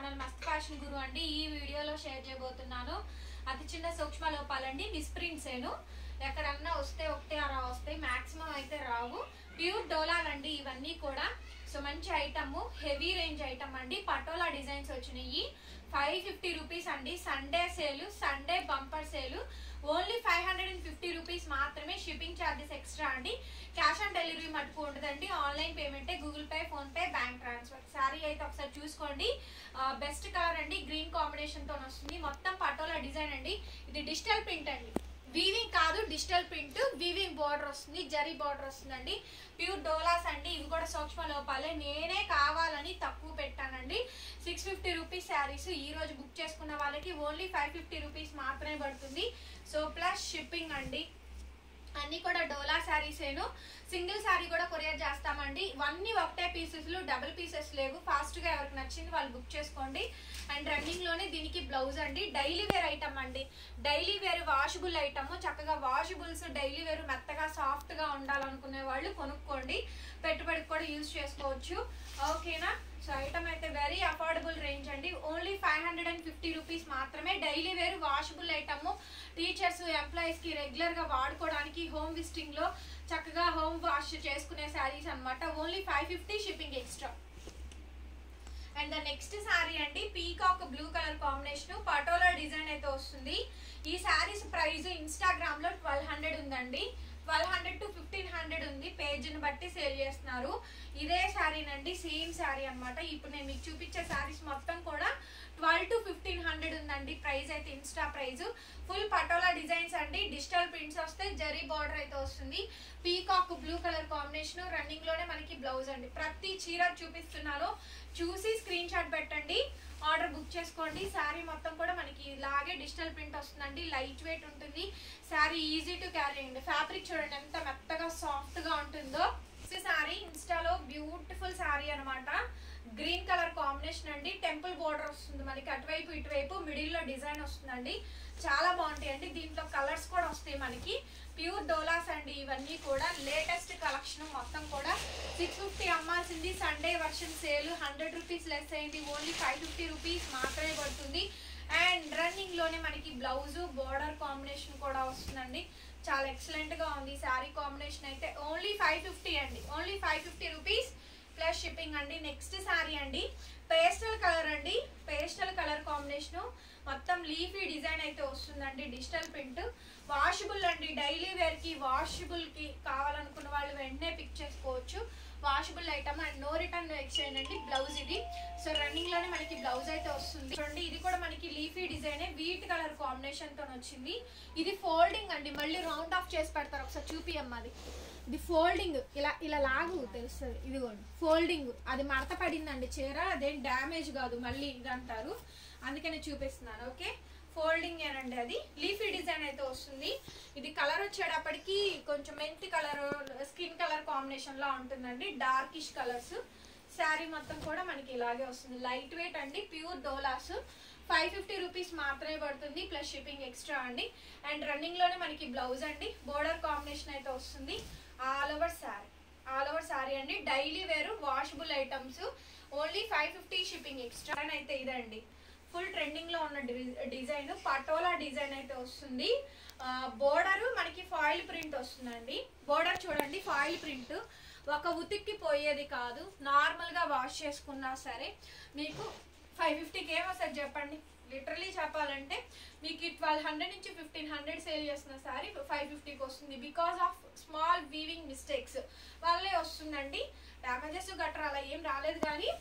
channel మస్త్ fashion గురు అండి ఈ వీడియోలో షేర్ చేయబోతున్నాను అతి చిన్న సూక్ష్మ లోపాలండి మిస్ప్రింట్సేను ఎక్కడన్నా వస్తే ఒకటే అలా వస్తాయి మాక్సిమం అయితే రావు ప్యూర్ డోలాలండి ఇవన్నీ కూడా సో మంచి ఐటమ్ హెవీ రేంజ్ ఐటమ్ అండి పటోలా డిజైన్స్ వచ్చినాయి ఫైవ్ ఫిఫ్టీ రూపీస్ అండి Sunday sale Sunday bumper sale only five hundred and fifty rupees మాత్రమే షిప్పింగ్ ఛార్జెస్ ఎక్స్ట్రా అండి క్యాష్ ఆన్ డెలివరీ మటుకు ఉంటుందండి ఆన్లైన్ పేమెంటే Google Pay PhonePe bank transfer sari అయితే ఒకసారి చూసుకోండి బెస్ట్ కలర్ అండి గ్రీన్ కాంబినేషన్ తో వస్తుంది మొత్తం పటోలా డిజైన్ అండి ఇది డిజిటల్ ప్రింట్ అండి వీవింగ్ కాదు డిజిటల్ ప్రింట్ వీవింగ్ బార్డర్ వస్తుంది జరీ బార్డర్ వస్తుందండి ప్యూర్ డోలాస్ అండి ఇవి కూడా సూక్ష్మ లోపాలే నేనే కావాలని తక్కువ పెట్టానండి సిక్స్ ఫిఫ్టీ రూపీస్ శారీస్ ఈ రోజు బుక్ చేసుకున్న వాళ్ళకి ఓన్లీ ఫైవ్ ఫిఫ్టీ రూపీస్ మాత్రమే పడుతుంది సో ప్లస్ షిప్పింగ్ అండి అన్ని కూడా డోలా శారీస్ ఏను సింగిల్ శారీ కూడా కొరియర్ చేస్తామండి ఇవన్నీ ఒకటే పీసెస్ డబుల్ పీసెస్ లేవు ఫాస్ట్ గా ఎవరికి నచ్చింది వాళ్ళు బుక్ చేసుకోండి అండ్ రన్నింగ్ లోనే దీనికి బ్లౌజ్ అండి డైలీ వేర్ ఐటమ్ అండి డైలీ వేర్ వాషబుల్ ఐటమ్ చక్కగా వాషబుల్స్ డైలీ వేర్ మెత్తగా సాఫ్ట్ గా ఉండాలనుకునే వాళ్ళు కొనుక్కోండి పెట్టుబడికి కూడా యూజ్ చేసుకోవచ్చు ఓకేనా సో ఐటమ్ అయితే వెరీ అఫోర్డబుల్ రేంజ్ అండి only five hundred and fifty rupees మాత్రమే daily wear washable item teachers employees కి రెగ్యులర్ గా వాడుకోవడానికి హోమ్ విజిటింగ్ లో చక్కగా హోమ్ వాష్ చేసుకునే శారీస్ అన్నమాట only five fifty shipping extra and the next sari అండి peacock blue colour combination patola design అయితే వస్తుంది ఈ శారీస్ ప్రైస్ ఇన్స్టాగ్రామ్ లో ట్వెల్వ్ హండ్రెడ్ ఉందండి twelve hundred to fifteen hundred ఉంది పేజ్ని బట్టి సేల్ చేస్తున్నారు ఇదే శారీనండి సేమ్ శారీ అన్నమాట ఇప్పుడు నేను మీకు చూపించే శారీస్ మొత్తం కూడా ట్వెల్వ్ టు ఫిఫ్టీన్ హండ్రెడ్ ఉందండి ప్రైస్ అయితే insta price full patola designs అండి డిజిటల్ ప్రింట్స్ వస్తే జరీ బార్డర్ అయితే వస్తుంది peacock blue colour combination running లోనే మనకి బ్లౌజ్ అండి ప్రతి చీర చూపిస్తున్నాను చూసి స్క్రీన్ షాట్ పెట్టండి ఆర్డర్ బుక్ చేసుకోండి శారీ మొత్తం కూడా మనకి ఇలాగే డిజిటల్ ప్రింట్ వస్తుందండి లైట్ వెయిట్ ఉంటుంది శారీ ఈజీ టు క్యారీ అండి ఫ్యాబ్రిక్ చూడండి ఎంత మెత్తగా సాఫ్ట్ గా ఉంటుందో శారీ ఇన్స్టాలో బ్యూటిఫుల్ శారీ అనమాట గ్రీన్ కలర్ కాంబినేషన్ అండి టెంపుల్ బోర్డర్ వస్తుంది మనకి అటువైపు ఇటువైపు మిడిల్ లో డిజైన్ వస్తుందండి చాలా బాగుంటాయి అండి దీంట్లో కలర్స్ కూడా వస్తాయి మనకి ప్యూర్ డోలాస్ అండి ఇవన్నీ కూడా లేటెస్ట్ కలెక్షన్ మొత్తం కూడా సిక్స్ ఫిఫ్టీ అమ్మాల్సింది Sunday version sale hundred rupees less అయింది ఓన్లీ ఫైవ్ ఫిఫ్టీ రూపీస్ మాత్రమే పడుతుంది అండ్ రన్నింగ్ లోనే మనకి బ్లౌజ్ బోర్డర్ కాంబినేషన్ కూడా వస్తుందండి చాలా ఎక్సలెంట్ గా ఉంది శారీ కాంబినేషన్ అయితే ఓన్లీ ఫైవ్ ఫిఫ్టీ అండి only five fifty rupees plus shipping అండి నెక్స్ట్ శారీ అండి పేస్టల్ కలర్ అండి పేస్టల్ కలర్ కాంబినేషన్ మొత్తం లీఫీ డిజైన్ అయితే వస్తుందండి డిజిటల్ ప్రింట్ వాషబుల్ అండి డైలీ వేర్ కి వాషబుల్ కి కావాలనుకున్న వాళ్ళు వెంటనే పిక్ చేసుకోవచ్చు washable item and no return exchange అండి బ్లౌజ్ ఇది సో రన్నింగ్ లోనే మనకి బ్లౌజ్ అయితే వస్తుంది చూడండి ఇది కూడా మనకి leafy design wheat colour combination తో వచ్చింది ఇది ఫోల్డింగ్ అండి మళ్ళీ రౌండ్ ఆఫ్ చేసి పెడతారు ఒకసారి చూపియమ్మది ఇది ఫోల్డింగ్ ఇలా ఇలా లాగు తెలుస్తుంది ఇదిగోండి ఫోల్డింగ్ అది మడత పడిందండి చీర అదేం డ్యామేజ్ కాదు మళ్ళీ ఇది అంటారు అందుకనే చూపిస్తున్నాను ఓకే ఫోల్డింగ్ ఏనండి అది లీఫీ డిజైన్ అయితే వస్తుంది ఇది కలర్ వచ్చేటప్పటికి కొంచెం మెంతి కలర్ స్కిన్ కలర్ కాంబినేషన్ లా ఉంటుందండి డార్కిష్ కలర్స్ శారీ మొత్తం కూడా మనకి ఇలాగే వస్తుంది లైట్ వెయిట్ అండి pure dola five fifty rupees మాత్రమే పడుతుంది ప్లస్ షిప్పింగ్ ఎక్స్ట్రా అండి అండ్ రన్నింగ్ లోనే మనకి బ్లౌజ్ అండి బోర్డర్ కాంబినేషన్ అయితే వస్తుంది all over sari all over sari అండి daily wear washable items only five fifty shipping extra అయితే ఇదండి ఫుల్ ట్రెండింగ్ లో ఉన్న డిజైన్ పటోలా డిజైన్ అయితే వస్తుంది బోర్డర్ మనకి ఫాయిల్ ప్రింట్ వస్తుందండి బోర్డర్ చూడండి ఫాయిల్ ప్రింట్ ఒక ఉతిక్కి పోయేది కాదు నార్మల్ గా వాష్ చేసుకున్నా సరే మీకు ఫైవ్ ఫిఫ్టీకి ఏమొస్తుంది చెప్పండి లిటరలీ చెప్పాలంటే మీకు ట్వెల్వ్ హండ్రెడ్ నుంచి ఫిఫ్టీన్ హండ్రెడ్ సేల్ చేసిన సారీ ఫైవ్ ఫిఫ్టీకి వస్తుంది because of small weaving mistakes వల్లే వస్తుందండి డ్యామేజెస్ గట్రా అలా ఏం రాలేదు కానీ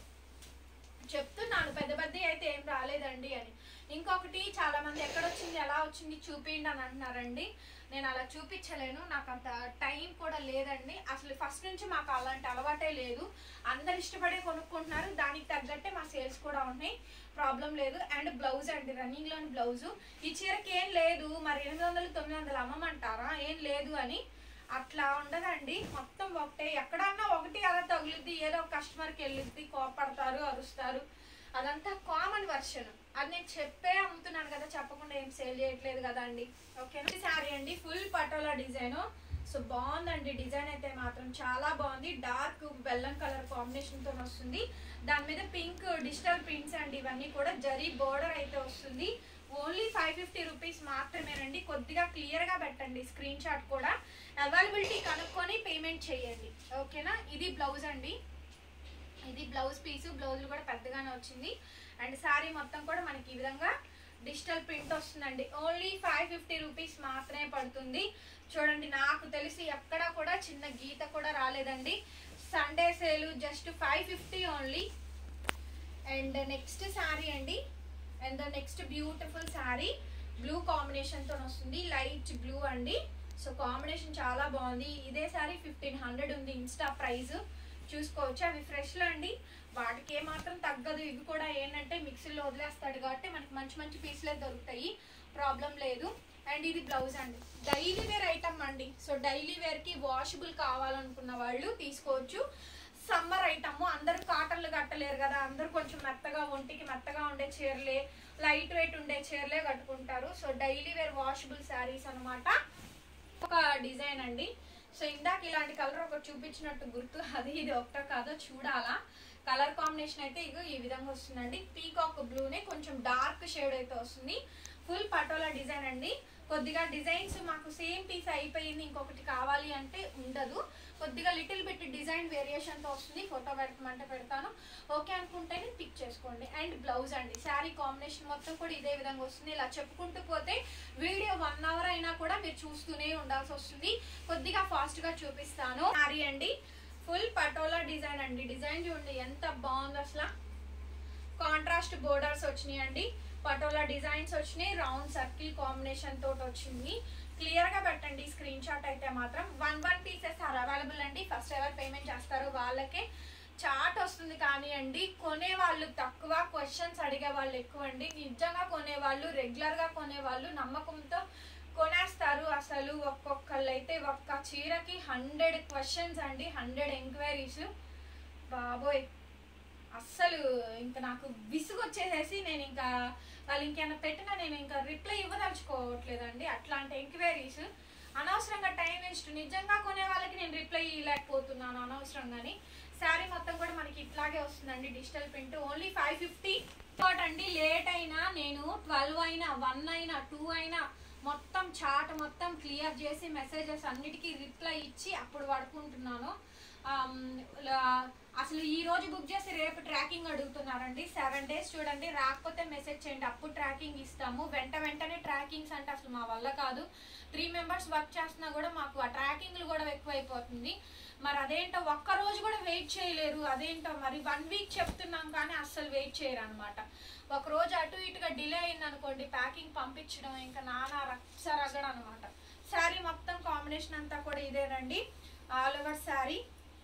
చెప్తున్నాను పెద్ద పెద్ద అయితే ఏం రాలేదండి అని ఇంకొకటి చాలా మంది ఎక్కడొచ్చింది ఎలా వచ్చింది చూపించండి అని అంటున్నారండి నేను అలా చూపించలేను నాకు అంత టైం కూడా లేదండి అసలు ఫస్ట్ నుంచి మాకు అలాంటి అలవాటే లేదు అందరు ఇష్టపడే కొనుక్కుంటున్నారు దానికి తగ్గట్టే మా సేల్స్ కూడా ఉన్నాయి ప్రాబ్లం లేదు అండ్ బ్లౌజ్ అండి రన్నింగ్ లోని బ్లౌజ్ ఈ చీరకి ఏం లేదు మరి ఎనిమిది వందలు తొమ్మిది వందలు అమ్మమంటారా ఏం లేదు అని అట్లా ఉండదండి మొత్తం ఒకటే ఎక్కడన్నా ఒకటి అలా తగులుద్ది ఏదో ఒక కస్టమర్కి వెళ్ళిద్ది కోపడతారు అరుస్తారు అదంతా కామన్ వర్షన్ అది నేను చెప్పే అమ్ముతున్నాను కదా చెప్పకుండా ఏం సేల్ చేయట్లేదు కదా అండి ఓకేనా శారీ అండి ఫుల్ పటోలా డిజైన్ సో బాగుందండి డిజైన్ అయితే మాత్రం చాలా బాగుంది డార్క్ బెల్లం కలర్ కాంబినేషన్ తో వస్తుంది దాని మీద పింక్ డిజిటల్ ప్రింట్స్ అండి ఇవన్నీ కూడా జరీ బోర్డర్ అయితే వస్తుంది ఓన్లీ ఫైవ్ ఫిఫ్టీ రూపీస్ మాత్రమేనండి కొద్దిగా క్లియర్ గా పెట్టండి స్క్రీన్ షాట్ కూడా అవైలబిలిటీ కనుక్కొని పేమెంట్ చేయండి ఓకేనా ఇది బ్లౌజ్ అండి ఇది బ్లౌజ్ పీస్ బ్లౌజ్ కూడా పెద్దగానే వచ్చింది అండ్ శారీ మొత్తం కూడా మనకి ఈ విధంగా డిజిటల్ ప్రింట్ వస్తుందండి ఓన్లీ ఫైవ్ ఫిఫ్టీ రూపీస్ మాత్రమే పడుతుంది చూడండి నాకు తెలిసి ఎక్కడ కూడా చిన్న గీత కూడా రాలేదండి Sunday sale just five fifty only and next sari అండి and the next beautiful sari blue combination తో వస్తుంది లైట్ బ్లూ అండి సో కాంబినేషన్ చాలా బాగుంది ఇదే శారీ ఫిఫ్టీన్ హండ్రెడ్ ఉంది ఇన్స్టా ప్రైస్ చూసుకోవచ్చు అవి ఫ్రెష్లో అండి వాటికి ఏమాత్రం తగ్గదు ఇవి కూడా ఏంటంటే మిక్సీలో వదిలేస్తాడు కాబట్టి మనకి మంచి మంచి పీసులే దొరుకుతాయి ప్రాబ్లం లేదు అండ్ ఇది బ్లౌజ్ అండి డైలీ వేర్ ఐటమ్ అండి సో డైలీ వేర్కి వాషబుల్ కావాలనుకున్న వాళ్ళు తీసుకోవచ్చు సమ్మర్ ఐటమ్ అందరూ కాటన్లు కట్టలేరు కదా అందరూ కొంచెం మెత్తగా ఒంటికి మెత్తగా ఉండే చీరలే లైట్ వెయిట్ ఉండే చీరలే కట్టుకుంటారు so daily wear washable saris అన్నమాట ఒక డిజైన్ అండి సో ఇందాక ఇలాంటి కలర్ ఒకటి చూపించినట్టు గుర్తు అది ఇది ఒక్క కాదో చూడాలా కలర్ కాంబినేషన్ అయితే ఇగో ఈ విధంగా వస్తుందండి పీకాక్ బ్లూనే కొంచెం డార్క్ షేడ్ అయితే వస్తుంది ఫుల్ పటోలా డిజైన్ అండి కొద్దిగా డిజైన్స్ మాకు సేమ్ పీస్ అయిపోయింది ఇంకొకటి కావాలి అంటే ఉండదు కొద్దిగా లిటిల్ బిట్ డిజైన్ వేరియేషన్ తో వస్తుంది ఫోటో పెట్టమంటే పెడతాను ఓకే అనుకుంటేనే పిక్ చేసుకోండి అండ్ బ్లౌజ్ అండి శారీ కాంబినేషన్ మొత్తం కూడా ఇదే విధంగా వస్తుంది ఇలా చెప్పుకుంటూ పోతే వీడియో వన్ అవర్ అయినా కూడా మీరు చూస్తూనే ఉండాల్సి వస్తుంది కొద్దిగా ఫాస్ట్ గా చూపిస్తాను శారీ అండి ఫుల్ పటోలా డిజైన్ అండి డిజైన్ చూడండి ఎంత బాగుంది అసలు కాంట్రాస్ట్ బోర్డర్స్ వచ్చినాయి అండి పటోలా డిజైన్స్ వచ్చినాయి రౌండ్ సర్కిల్ కాంబినేషన్ తోటి వచ్చింది క్లియర్ గా పెట్టండి స్క్రీన్ షాట్ అయితే మాత్రం one one pieces are available అండి ఫస్ట్ ఎవరు పేమెంట్ చేస్తారో వాళ్ళకే చాట్ వస్తుంది కానీ అండి కొనే వాళ్ళు తక్కువ క్వశ్చన్స్ అడిగే వాళ్ళు ఎక్కువ అండి నిజంగా కొనే వాళ్ళు రెగ్యులర్ గా కొనే వాళ్ళు నమ్మకంతో కొనేస్తారు అసలు ఒక్కొక్కళ్ళు అయితే ఒక్క చీరకి హండ్రెడ్ క్వశ్చన్స్ అండి హండ్రెడ్ ఎంక్వైరీస్ బాబోయ్ అస్సలు ఇంకా నాకు విసుగు వచ్చేసేసి నేను ఇంకా వాళ్ళు ఇంకేమైనా పెట్టినా నేను ఇంకా రిప్లై ఇవ్వదలుచుకోవట్లేదండి అట్లాంటి ఎంక్వైరీస్ అనవసరంగా టైం వేస్ట్ నిజంగా కొనే వాళ్ళకి నేను రిప్లై ఇవ్వలేకపోతున్నాను అనవసరంగాని శారీ మొత్తం కూడా మనకి ఇట్లాగే వస్తుందండి digital print only five fifty అండి లేట్ అయినా నేను ట్వెల్వ్ అయినా వన్ అయినా టూ అయినా మొత్తం చాట్ మొత్తం క్లియర్ చేసి మెసేజెస్ అన్నిటికీ రిప్లై ఇచ్చి అప్పుడు పడుకుంటున్నాను ఆమ్, లా- అసలు ఈ రోజు బుక్ చేసి రేపు ట్రాకింగ్ అడుగుతున్నారండి సెవెన్ డేస్ చూడండి రాకపోతే మెసేజ్ చేయండి అప్పుడు ట్రాకింగ్ ఇస్తాము వెంట వెంటనే ట్రాకింగ్స్ అంటే అసలు మా వల్ల కాదు త్రీ మెంబర్స్ వర్క్ చేస్తున్నా కూడా మాకు ఆ ట్రాకింగ్లు కూడా ఎక్కువైపోతుంది మరి అదేంటో ఒక్క రోజు కూడా వెయిట్ చేయలేరు అదేంటో మరి వన్ వీక్ చెప్తున్నాం కానీ అస్సలు వెయిట్ చేయరు అనమాట ఒక రోజు అటు ఇటుగా డిలే అయింది అనుకోండి ప్యాకింగ్ పంపించడం ఇంకా నానా రక్స రగడ అనమాట శారీ మొత్తం కాంబినేషన్ అంతా కూడా ఇదేనండి all over sari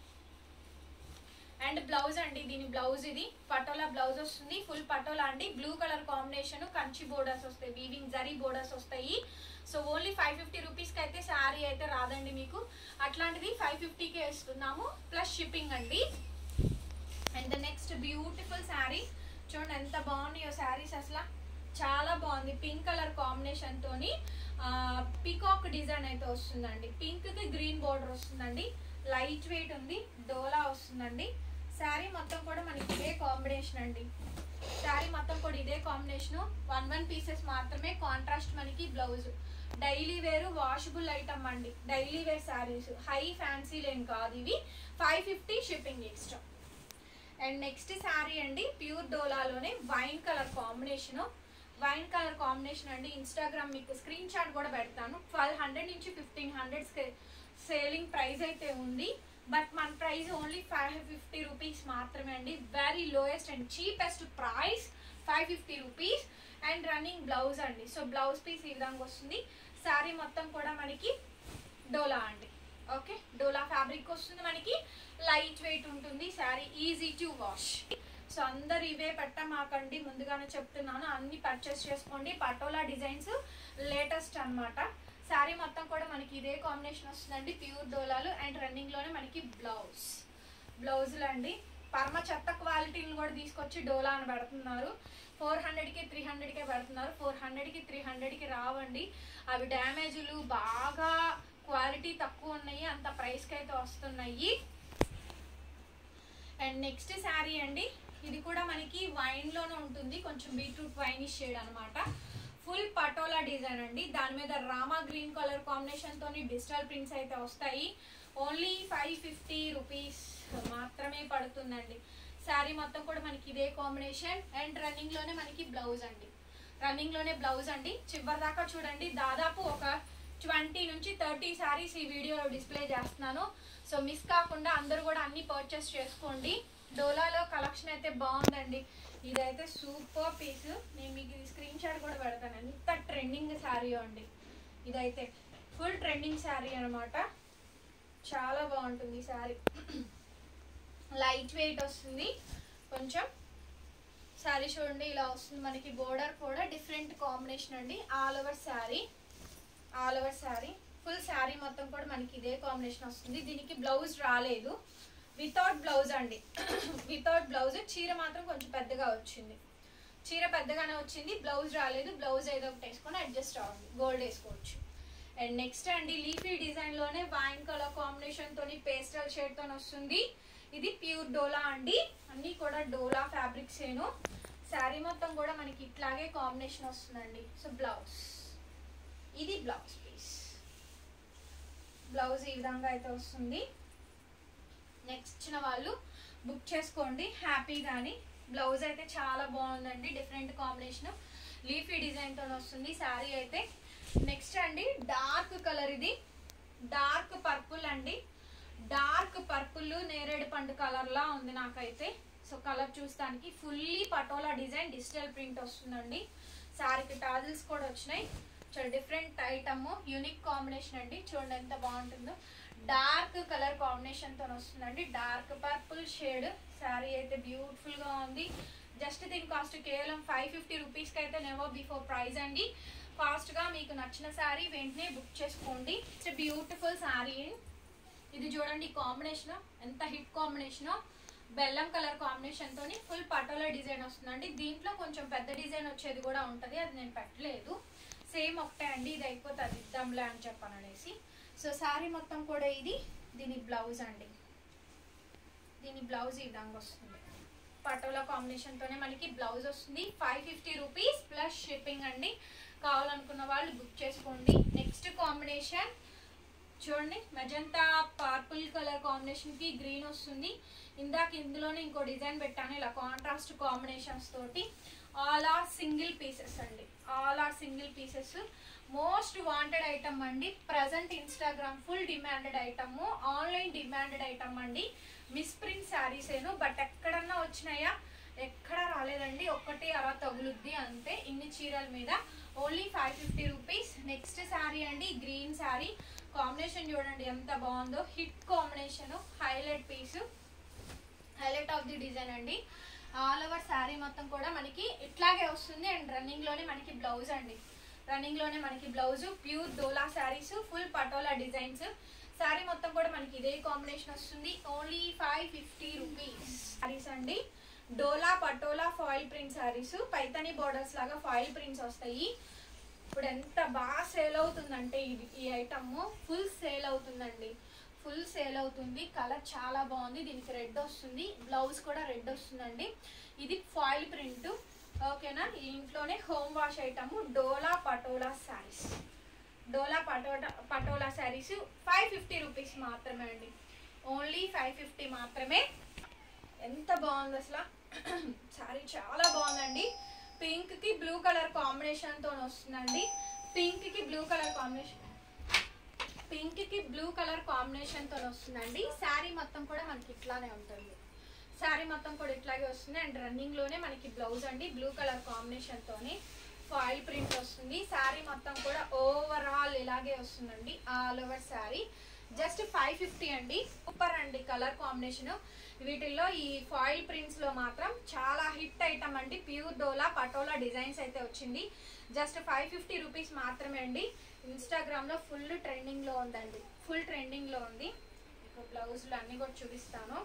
and blouse అండి దీని బ్లౌజ్ ఇది పటోలా బ్లౌజ్ వస్తుంది ఫుల్ పటోలా అండి blue colour combination Kanchi borders వస్తాయి వీవింగ్ జరీ బోర్డర్స్ వస్తాయి సో ఓన్లీ ఫైవ్ ఫిఫ్టీ రూపీస్కి అయితే శారీ అయితే రాదండి మీకు అట్లాంటిది ఫైవ్ ఫిఫ్టీకే ఇస్తున్నాము ప్లస్ షిప్పింగ్ అండి అండ్ నెక్స్ట్ బ్యూటిఫుల్ శారీ చూడండి ఎంత బాగున్నాయో శారీస్ అసలు చాలా బాగుంది పింక్ కలర్ కాంబినేషన్ తోని పీకాక్ డిజైన్ అయితే వస్తుందండి పింక్ కి గ్రీన్ బోర్డర్ వస్తుందండి లైట్ వెయిట్ ఉంది డోలా వస్తుందండి శారీ మొత్తం కూడా మనకి ఇదే కాంబినేషన్ అండి శారీ మొత్తం కూడా ఇదే కాంబినేషన్ వన్ వన్ పీసెస్ మాత్రమే కాంట్రాస్ట్ మనకి blouse daily wear washable item అండి daily wear saris high fancy లేం కాదు ఇవి five fifty shipping extra and next sari అండి ప్యూర్ డోలాలోనే wine colour combination wine colour combination అండి ఇన్స్టాగ్రామ్ మీకు స్క్రీన్ షాట్ కూడా పెడతాను ట్వెల్వ్ హండ్రెడ్ నుంచి ఫిఫ్టీన్ హండ్రెడ్ సేలింగ్ ప్రైస్ అయితే ఉంది బట్ మన price only five fifty rupees మాత్రమే అండి very lowest and cheapest price five fifty rupees and running blouse అండి సో బ్లౌజ్ పీస్ ఈ విధంగా వస్తుంది శారీ మొత్తం కూడా మనకి డోలా అండి ఓకే డోలా ఫ్యాబ్రిక్ వస్తుంది మనకి లైట్ వెయిట్ ఉంటుంది sari easy to wash so అందరు ఇవే పెట్టమాకండి ముందుగానే చెప్తున్నాను అన్ని పర్చేస్ చేసుకోండి పటోలా డిజైన్స్ లేటెస్ట్ అన్నమాట శారీ మొత్తం కూడా మనకి ఇదే కాంబినేషన్ వస్తుందండి ప్యూర్ డోలాలు అండ్ రన్నింగ్ లోనే మనకి బ్లౌజ్ బ్లౌజులు అండి పరమ చెత్త క్వాలిటీని కూడా తీసుకొచ్చి డోలా అని పెడుతున్నారు ఫోర్ హండ్రెడ్కి త్రీ హండ్రెడ్కే పెడుతున్నారు ఫోర్ హండ్రెడ్కి త్రీ హండ్రెడ్కి రావండి అవి డ్యామేజ్లు బాగా క్వాలిటీ తక్కువ ఉన్నాయి అంత ప్రైస్కి అయితే వస్తున్నాయి అండ్ నెక్స్ట్ శారీ అండి ఇది కూడా మనకి వైన్ లోనే ఉంటుంది కొంచెం బీట్రూట్ వైన్ షేడ్ అనమాట ఫుల్ పటోలా డిజైన్ అండి దాని మీద రామా గ్రీన్ కలర్ కాంబినేషన్ తోని డిజిటల్ ప్రింట్స్ అయితే వస్తాయి ఓన్లీ ఫైవ్ ఫిఫ్టీ రూపీస్ మాత్రమే పడుతుందండి శారీ మొత్తం కూడా మనకి ఇదే కాంబినేషన్ అండ్ రన్నింగ్ లోనే మనకి బ్లౌజ్ అండి రన్నింగ్ లోనే బ్లౌజ్ అండి చివరి దాకా చూడండి దాదాపు ఒక ట్వంటీ నుంచి థర్టీ శారీస్ ఈ వీడియోలో డిస్ప్లే చేస్తున్నాను సో మిస్ కాకుండా అందరూ కూడా అన్ని పర్చేస్ చేసుకోండి డోలాలో కలెక్షన్ అయితే బాగుందండి ఇదైతే సూపర్ పీస్ నేను మీకు ఇది స్క్రీన్ షాట్ కూడా పెడతాను ఎంత ట్రెండింగ్ శారీ అండి ఇదైతే ఫుల్ ట్రెండింగ్ శారీ అనమాట చాలా బాగుంటుంది ఈ శారీ లైట్ వెయిట్ వస్తుంది కొంచెం శారీ చూడండి ఇలా వస్తుంది మనకి బోర్డర్ కూడా డిఫరెంట్ కాంబినేషన్ అండి all over sari all over sari full sari మొత్తం కూడా మనకి ఇదే కాంబినేషన్ వస్తుంది దీనికి బ్లౌజ్ రాలేదు వితౌట్ బ్లౌజ్ అండి వితౌట్ బ్లౌజ్ చీర మాత్రం కొంచెం పెద్దగా వచ్చింది చీర పెద్దగానే వచ్చింది బ్లౌజ్ రాలేదు బ్లౌజ్ ఏదో ఒకటి వేసుకొని అడ్జస్ట్ అవ్వండి గోల్డ్ వేసుకోవచ్చు అండ్ నెక్స్ట్ అండి లీఫీ డిజైన్ లోనే వైన్ కలర్ కాంబినేషన్ తోని పేస్టల్ షేడ్ తోని వస్తుంది ఇది ప్యూర్ డోలా అండి అన్ని కూడా డోలా ఫ్యాబ్రిక్స్ ఏను శారీ మొత్తం కూడా మనకి ఇట్లాగే కాంబినేషన్ వస్తుందండి సో బ్లౌజ్ ఇది బ్లౌజ్ పీస్ బ్లౌజ్ ఈ విధంగా అయితే వస్తుంది నెక్స్ట్ ఇచ్చిన వాళ్ళు బుక్ చేసుకోండి హ్యాపీ కానీ బ్లౌజ్ అయితే చాలా బాగుందండి డిఫరెంట్ కాంబినేషన్ లీఫీ డిజైన్ తో వస్తుంది శారీ అయితే నెక్స్ట్ అండి డార్క్ కలర్ ఇది డార్క్ పర్పుల్ అండి డార్క్ పర్పుల్ నేరేడు పండు కలర్ లా ఉంది నాకైతే సో కలర్ చూస్తానికి fully patola design digital print వస్తుందండి శారీకి టాజిల్స్ కూడా వచ్చినాయి చాలా డిఫరెంట్ ఐటమ్ యూనిక్ కాంబినేషన్ అండి చూడండి ఎంత బాగుంటుందో డార్క్ కలర్ కాంబినేషన్ తో వస్తుందండి డార్క్ పర్పుల్ షేడ్ శారీ అయితే బ్యూటిఫుల్ గా ఉంది జస్ట్ దీని కాస్ట్ కేవలం ఫైవ్ ఫిఫ్టీ రూపీస్కి అయితే నెవో బిఫోర్ ప్రైస్ అండి ఫాస్ట్ గా మీకు నచ్చిన శారీ వెంటనే బుక్ చేసుకోండి ఇట్స్ బ్యూటిఫుల్ శారీ ఇది చూడండి కాంబినేషన్ ఎంత హిట్ కాంబినేషన్ బెల్లం కలర్ కాంబినేషన్ తోని ఫుల్ పటోలా డిజైన్ వస్తుందండి దీంట్లో కొంచెం పెద్ద డిజైన్ వచ్చేది కూడా ఉంటది అది నేను పెట్టలేదు సేమ్ ఒకటే అండి ఇది అయిపోతే అది ఇద్దాంలే అని చెప్పాను అనేసి సో శారీ మొత్తం కూడా ఇది దీని బ్లౌజ్ అండి దీని బ్లౌజ్ ఈ విధంగా వస్తుంది పటోలా కాంబినేషన్ తోనే మనకి బ్లౌజ్ వస్తుంది five fifty rupees plus shipping అండి కావాలనుకున్న వాళ్ళు బుక్ చేసుకోండి నెక్స్ట్ కాంబినేషన్ చూడండి మెజంతా పర్పుల్ కలర్ కాంబినేషన్ కి గ్రీన్ వస్తుంది ఇందాక ఇందులోనే ఇంకో డిజైన్ పెట్టాను ఇలా కాంట్రాస్ట్ కాంబినేషన్స్ తోటి ఆల్ ఆర్ సింగిల్ పీసెస్ అండి all are single pieces most wanted item అండి present Instagram full demanded item online demanded item అండి మిస్ ప్రింట్ శారీస్ ఏను బట్ ఎక్కడన్నా వచ్చినాయా ఎక్కడ రాలేదండి ఒక్కటి అలా తగులుద్ది అంతే ఇన్ని చీరల మీద only five fifty rupees next sari అండి గ్రీన్ శారీ కాంబినేషన్ చూడండి ఎంత బాగుందో hit combination highlight piece highlight of the design అండి ఆల్ ఓవర్ శారీ మొత్తం కూడా మనకి ఇట్లాగే వస్తుంది అండ్ రన్నింగ్ లోనే మనకి బ్లౌజ్ అండి రన్నింగ్ లోనే మనకి blouse pure dola saris full patola designs sari మొత్తం కూడా మనకి ఇదే కాంబినేషన్ వస్తుంది only five fifty rupees saris అండి dola patola foil print saris Paithani borders లాగా ఫాయిల్ ప్రింట్స్ వస్తాయి ఇప్పుడు ఎంత బాగా సేల్ అవుతుందంటే ఇది ఈ ఐటమ్ ఫుల్ సేల్ అవుతుందండి ఫుల్ సేల్ అవుతుంది కలర్ చాలా బాగుంది దీనికి రెడ్ వస్తుంది బ్లౌజ్ కూడా రెడ్ వస్తుందండి ఇది ఫాయిల్ ప్రింట్ ఓకేనా ఇంట్లోనే home wash item dola patola saris dola patola patola saris five fifty rupees మాత్రమే అండి ఓన్లీ ఫైవ్ ఫిఫ్టీ మాత్రమే ఎంత బాగుంది అసలు శారీ చాలా బాగుందండి పింక్ కి బ్లూ కలర్ కాంబినేషన్ తో వస్తుందండి పింక్ కి బ్లూ కలర్ కాంబినేషన్ పింక్ కి బ్లూ కలర్ కాంబినేషన్ తో వస్తుందండి శారీ మొత్తం కూడా మనకి ఇట్లానే ఉంటుంది శారీ మొత్తం కూడా ఇట్లాగే వస్తుంది అండ్ రన్నింగ్ లోనే మనకి బ్లౌజ్ అండి బ్లూ కలర్ కాంబినేషన్ తోని ఫాయిల్ ప్రింట్ వస్తుంది శారీ మొత్తం కూడా ఓవరాల్ ఇలాగే వస్తుందండి all over sari just five fifty అండి సూపర్ అండి కలర్ కాంబినేషన్ వీటిల్లో ఈ ఫాయిల్ ప్రింట్స్ లో మాత్రం చాలా హిట్ ఐటమ్ అండి ప్యూర్ డోలా పటోలా డిజైన్స్ అయితే వచ్చింది జస్ట్ ఫైవ్ ఫిఫ్టీ రూపీస్ మాత్రమే అండి ఇన్స్టాగ్రామ్ లో ఫుల్ ట్రెండింగ్ లో ఉందండి ఫుల్ ట్రెండింగ్ లో ఉంది ఇప్పుడు బ్లౌజులు అన్ని కూడా చూపిస్తాను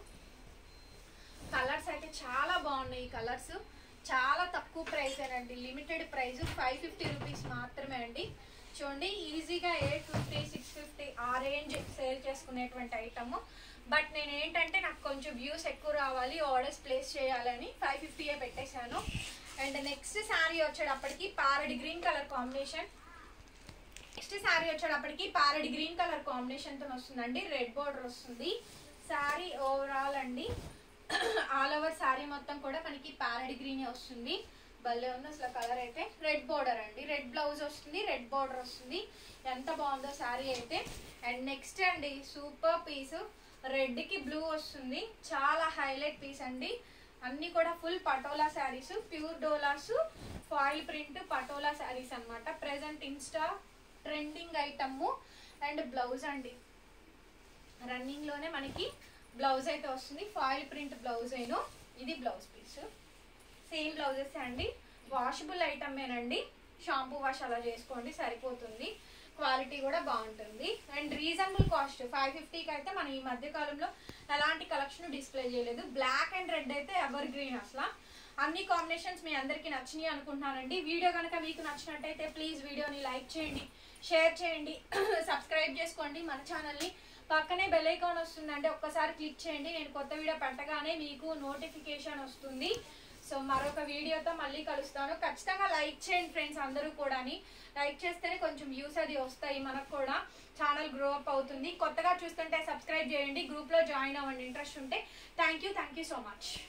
కలర్స్ అయితే చాలా బాగున్నాయి ఈ కలర్స్ చాలా తక్కువ ప్రైస్ అండి limited price five fifty rupees మాత్రమే అండి చూడండి ఈజీగా ఎయిట్ ఫిఫ్టీ సిక్స్ ఫిఫ్టీ ఆ రేంజ్ సేల్ చేసుకునేటువంటి ఐటమ్ బట్ నేను ఏంటంటే నాకు కొంచెం వ్యూస్ ఎక్కువ రావాలి ఆర్డర్స్ ప్లేస్ చేయాలని ఫైవ్ ఫిఫ్టీయే పెట్టేశాను అండ్ నెక్స్ట్ శారీ వచ్చేటప్పటికి parrot green colour combination next sari వచ్చేటప్పటికి పారడి గ్రీన్ కలర్ కాంబినేషన్ తో వస్తుందండి రెడ్ బోర్డర్ వస్తుంది శారీ ఓవరాల్ అండి ఆల్ ఓవర్ శారీ మొత్తం కూడా మనకి పారడి గ్రీన్ వస్తుంది భలే ఉంది అసలు కలర్ అయితే రెడ్ బోర్డర్ అండి రెడ్ బ్లౌజ్ వస్తుంది రెడ్ బోర్డర్ వస్తుంది ఎంత బాగుందో శారీ అయితే అండ్ నెక్స్ట్ అండి సూపర్ పీస్ రెడ్ కి బ్లూ వస్తుంది చాలా హైలైట్ పీస్ అండి అన్ని కూడా ఫుల్ పటోలా శారీస్ ప్యూర్ డోలాస్ ఫాయిల్ ప్రింట్ పటోలా శారీస్ అన్నమాట present insta trending item and blouse అండి రన్నింగ్ లోనే మనకి బ్లౌజ్ అయితే వస్తుంది ఫాయిల్ ప్రింట్ బ్లౌజ్ అయిను ఇది బ్లౌజ్ పీస్ సేమ్ బ్లౌజెస్ అండి వాషబుల్ ఐటమేనండి షాంపూ వాష్ అలా చేసుకోండి సరిపోతుంది క్వాలిటీ కూడా బాగుంటుంది అండ్ రీజనబుల్ కాస్ట్ ఫైవ్ ఫిఫ్టీకి అయితే మనం ఈ మధ్య కాలంలో ఎలాంటి కలెక్షన్ డిస్ప్లే చేయలేదు బ్లాక్ అండ్ రెడ్ అయితే ఎవర్ గ్రీన్ అసలు అన్ని కాంబినేషన్స్ మీ అందరికీ నచ్చినాయి అనుకుంటున్నానండి వీడియో కనుక మీకు నచ్చినట్టయితే ప్లీజ్ వీడియోని లైక్ చేయండి షేర్ చేయండి సబ్స్క్రైబ్ చేసుకోండి మన ఛానల్ని పక్కనే బెల్ ఐకాన్ వస్తుందండి ఒక్కసారి క్లిక్ చేయండి నేను కొత్త వీడియో పెట్టగానే మీకు నోటిఫికేషన్ వస్తుంది సో మరొక వీడియోతో మళ్ళీ కలుస్తాను ఖచ్చితంగా లైక్ చేయండి ఫ్రెండ్స్ అందరూ కూడాని లైక్ చేస్తేనే కొంచెం వ్యూస్ అది వస్తాయి మనకు కూడా ఛానల్ గ్రో అప్ అవుతుంది కొత్తగా చూస్తుంటే సబ్స్క్రైబ్ చేయండి గ్రూప్లో జాయిన్ అవ్వండి ఇంట్రెస్ట్ ఉంటే thank you thank you so much